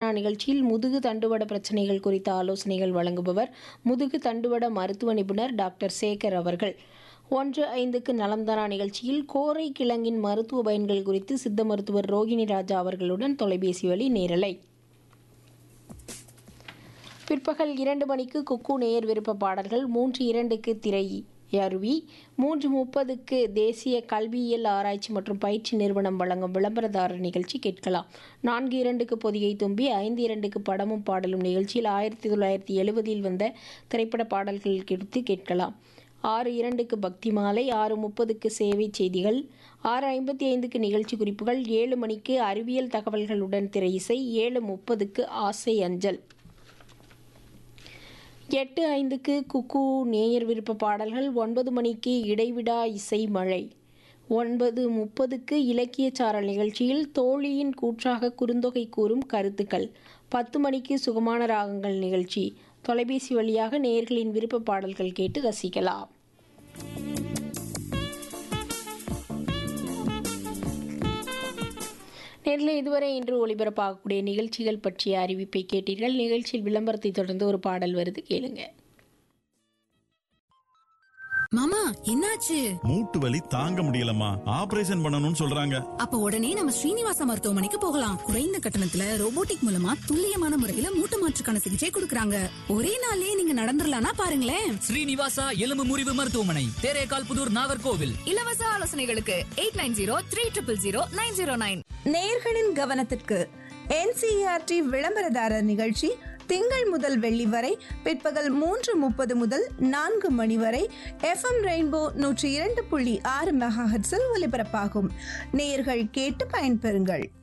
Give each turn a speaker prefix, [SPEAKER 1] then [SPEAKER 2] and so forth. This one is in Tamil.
[SPEAKER 1] நலம்தானா நிகழ்ச்சியில் முதுகு தண்டுவட பிரச்சனைகள் குறித்த ஆலோசனைகள் வழங்குபவர் முதுகு தண்டுவட மருத்துவ நிபுணர் டாக்டர் சேகர் அவர்கள் ஒன்று ஐந்துக்கு நலம்தானா நிகழ்ச்சியில் கோரை கிழங்கின் மருத்துவ பயன்கள் குறித்து சித்த மருத்துவர் ரோகிணி ராஜா அவர்களுடன் தொலைபேசி வழி நேரலை பிற்பகல் இரண்டு மணிக்கு குக்கு நேயர் விருப்ப பாடல்கள் மூன்று இரண்டுக்கு திரை அருவி மூன்று முப்பதுக்கு தேசிய கல்வியியல் ஆராய்ச்சி மற்றும் பயிற்சி நிறுவனம் வழங்கும் விளம்பரதாரர் நிகழ்ச்சி கேட்கலாம் நான்கு இரண்டுக்கு பொதிகை தும்பி ஐந்து இரண்டுக்கு படமும் பாடலும் நிகழ்ச்சியில் ஆயிரத்தி தொள்ளாயிரத்தி எழுபதில் வந்த திரைப்பட பாடல்கள் குறித்து கேட்கலாம் ஆறு இரண்டுக்கு பக்தி மாலை ஆறு முப்பதுக்கு சேவை செய்திகள் ஆறு ஐம்பத்தி ஐந்துக்கு நிகழ்ச்சி குறிப்புகள் ஏழு மணிக்கு அறிவியல் தகவல்களுடன் திரை இசை ஏழு முப்பதுக்கு ஆசை அஞ்சல் எட்டு ஐந்துக்கு குக்கு நேயர் விருப்ப பாடல்கள் ஒன்பது மணிக்கு இடைவிடா இசை மழை ஒன்பது முப்பதுக்கு இலக்கிய சாரல் நிகழ்ச்சியில் தோழியின் கூற்றாக குறுந்தொகை கூறும் கருத்துக்கள் பத்து மணிக்கு சுகமான ராகங்கள் நிகழ்ச்சி தொலைபேசி வழியாக நேயர்களின் விருப்ப பாடல்கள் கேட்டு ரசிக்கலாம் நேரில் இதுவரை இன்று ஒளிபரப்பாகக்கூடிய நிகழ்ச்சிகள் பற்றிய அறிவிப்பை கேட்டீர்கள் நிகழ்ச்சியில் விளம்பரத்தை தொடர்ந்து ஒரு பாடல் வருது கேளுங்க
[SPEAKER 2] மாமா என்னாச்சு
[SPEAKER 3] மூட்டு வலி தாங்க முடியலம்மா ஆபரேஷன் பண்ணணும்னு சொல்றாங்க
[SPEAKER 2] அப்ப உடனே நம்ம ஸ்ரீனிவாசா மருத்துவமனைக்கு போகலாம் குறைந்த கட்டணத்துல ரோபோட்டிக் மூலமா துல்லியமான முறையில மூட்டு மாற்றுக்கான சிகிச்சை கொடுக்கறாங்க ஒரே நாள்லயே நீங்க நடந்துடலாம்னா பாருங்களேன்
[SPEAKER 4] ஸ்ரீனிவாசா எலும்பு முறிவு மருத்துவமனை தேரேகால் புதூர் நாகர்கோவில்
[SPEAKER 5] இலவச ஆலோசனைகளுக்கு eight nine zero three triple zero nine zero nine
[SPEAKER 6] நேயர்களின் கவனத்திற்கு என்சிஆர்டி விளம்பரதாரர் நிகழ்ச்சி திங்கள் முதல் வெள்ளி வரை பிற்பகல் மூன்று முப்பது முதல் நான்கு மணி வரை எஃப்எம் ரெயின்போ நூற்றி இரண்டு புள்ளி ஆறு மெகாஹெட்ஸில் ஒலிபரப்பாகும் நேயர்கள் கேட்டு பயன்பெறுங்கள்